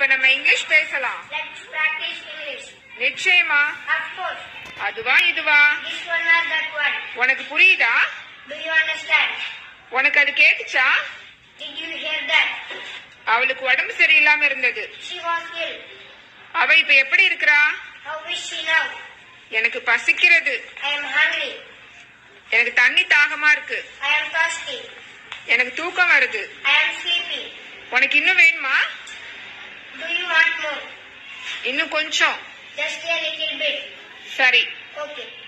நம்ம இங்கிலீஷ் பேசலாம் Let's practice English. நிச்சயமா Of course. அதுவா இதுவா This one or that one. உனக்கு புரியுதா Do you understand? உனக்கு அது கேட்டுச்சா Did you hear that? அவளுக்கு உடம்பு சரியில்லாம இருந்தது She was ill. அவ இப்ப எப்படி இருக்கிறா How is she now? எனக்கு பசிக்கிறது I am hungry. எனக்கு தண்ணி தாகமா இருக்கு I am thirsty. எனக்கு தூக்கம் வருது I am sleepy. உனக்கு இன்னும் வேணுமா Do you want more? இன்னும் கொஞ்சம் Just a little bit. சரி Okay.